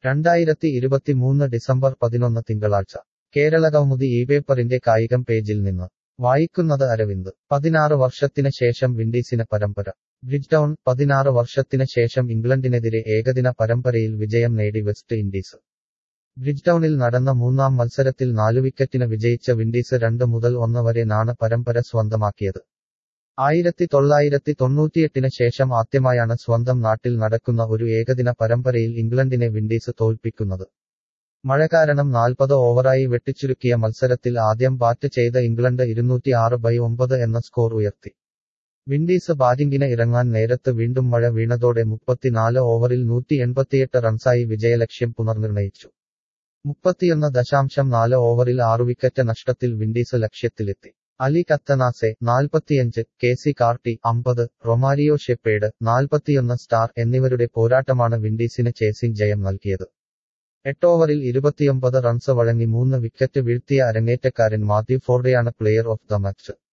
രണ്ടായിരത്തി ഇരുപത്തിമൂന്ന് ഡിസംബർ പതിനൊന്ന് തിങ്കളാഴ്ച കേരളകൗമുദി ഈ പേപ്പറിന്റെ കായികം പേജിൽ നിന്ന് വായിക്കുന്നത് അരവിന്ദ് പതിനാറ് വർഷത്തിന് ശേഷം വിൻഡീസിന് പരമ്പര ബ്രിഡ്ജ് പതിനാറ് വർഷത്തിന് ശേഷം ഇംഗ്ലണ്ടിനെതിരെ ഏകദിന പരമ്പരയിൽ വിജയം നേടി വെസ്റ്റ് ഇൻഡീസ് ബ്രിഡ്ജ് നടന്ന മൂന്നാം മത്സരത്തിൽ നാലു വിക്കറ്റിന് വിജയിച്ച വിൻഡീസ് രണ്ട് മുതൽ ഒന്ന് വരെ നാണ് പരമ്പര സ്വന്തമാക്കിയത് ആയിരത്തി തൊള്ളായിരത്തി തൊണ്ണൂറ്റിയെട്ടിന് ശേഷം ആദ്യമായാണ് സ്വന്തം നാട്ടിൽ നടക്കുന്ന ഒരു ഏകദിന പരമ്പരയിൽ ഇംഗ്ലണ്ടിനെ വിൻഡീസ് തോൽപ്പിക്കുന്നത് മഴ കാരണം നാൽപ്പത് ഓവറായി വെട്ടിച്ചുരുക്കിയ മത്സരത്തിൽ ആദ്യം ബാറ്റ് ചെയ്ത ഇംഗ്ലണ്ട് ഇരുന്നൂറ്റി ആറ് ബൈ ഒമ്പത് എന്ന സ്കോർ ഉയർത്തി വിൻഡീസ് ബാറ്റിംഗിന് ഇറങ്ങാൻ നേരത്ത് വീണ്ടും മഴ വീണതോടെ മുപ്പത്തിനാല് ഓവറിൽ നൂറ്റി എൺപത്തിയെട്ട് റൺസായി വിജയലക്ഷ്യം പുനർനിർണയിച്ചു മുപ്പത്തിയൊന്ന് ദശാംശം നാല് ഓവറിൽ ആറു വിക്കറ്റ് നഷ്ടത്തിൽ വിൻഡീസ് ലക്ഷ്യത്തിലെത്തി അലി കത്തനാസെ നാൽപ്പത്തിയഞ്ച് കെ സി കാർട്ടി അമ്പത് റൊമാരിയോ ഷെപ്പേഡ് നാൽപ്പത്തിയൊന്ന് സ്റ്റാർ എന്നിവരുടെ പോരാട്ടമാണ് വിൻഡീസിന് ചേസിംഗ് ജയം നൽകിയത് എട്ടോവറിൽ ഇരുപത്തിയൊമ്പത് റൺസ് വഴങ്ങി മൂന്ന് വിക്കറ്റ് വീഴ്ത്തിയ അരങ്ങേറ്റക്കാരൻ മാത്യു ഫോർഡെയാണ് പ്ലെയർ ഓഫ് ദ മാച്ച്